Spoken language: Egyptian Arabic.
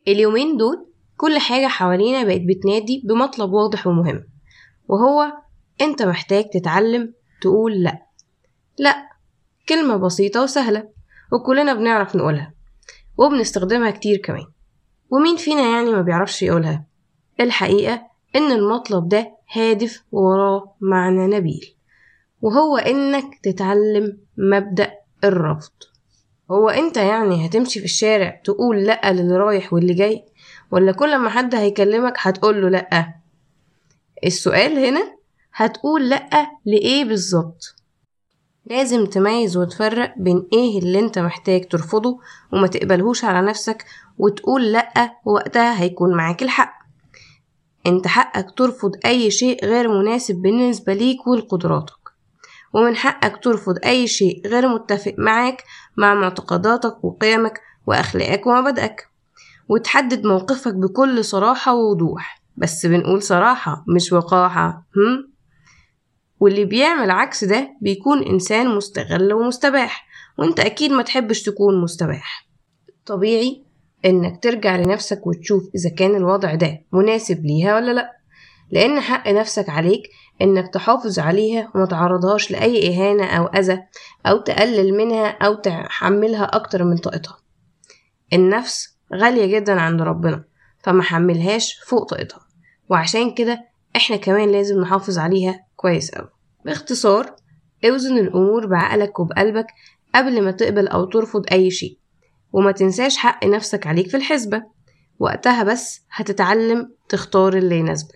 اليومين دول كل حاجة حوالينا بقت بتنادي بمطلب واضح ومهم وهو انت محتاج تتعلم تقول لأ لأ كلمة بسيطة وسهلة وكلنا بنعرف نقولها وبنستخدمها كتير كمان ومين فينا يعني ما بيعرفش يقولها الحقيقة إن المطلب ده هادف ووراه معنى نبيل وهو إنك تتعلم مبدأ الرفض هو انت يعني هتمشي في الشارع تقول لأ للي رايح واللي جاي ولا كل ما حد هيكلمك هتقوله لأ السؤال هنا هتقول لأ لإيه بالظبط لازم تميز وتفرق بين ايه اللي انت محتاج ترفضه وما تقبلهوش على نفسك وتقول لأ وقتها هيكون معاك الحق انت حقك ترفض اي شيء غير مناسب بالنسبة ليك ولقدراتك ومن حقك ترفض أي شيء غير متفق معاك مع معتقداتك وقيمك وأخلاقك ومبادئك وتحدد موقفك بكل صراحة ووضوح بس بنقول صراحة مش وقاحة هم؟ واللي بيعمل عكس ده بيكون إنسان مستغل ومستباح وانت أكيد ما تحبش تكون مستباح طبيعي إنك ترجع لنفسك وتشوف إذا كان الوضع ده مناسب ليها ولا لأ لأن حق نفسك عليك إنك تحافظ عليها وما تعرضهاش لأي إهانة أو أذى أو تقلل منها أو تحملها أكتر من طاقتها النفس غالية جدا عند ربنا فما حملهاش فوق طاقتها وعشان كده احنا كمان لازم نحافظ عليها كويس أوي باختصار اوزن الأمور بعقلك وبقلبك قبل ما تقبل أو ترفض أي شيء وما تنساش حق نفسك عليك في الحسبة وقتها بس هتتعلم تختار اللي يناسبك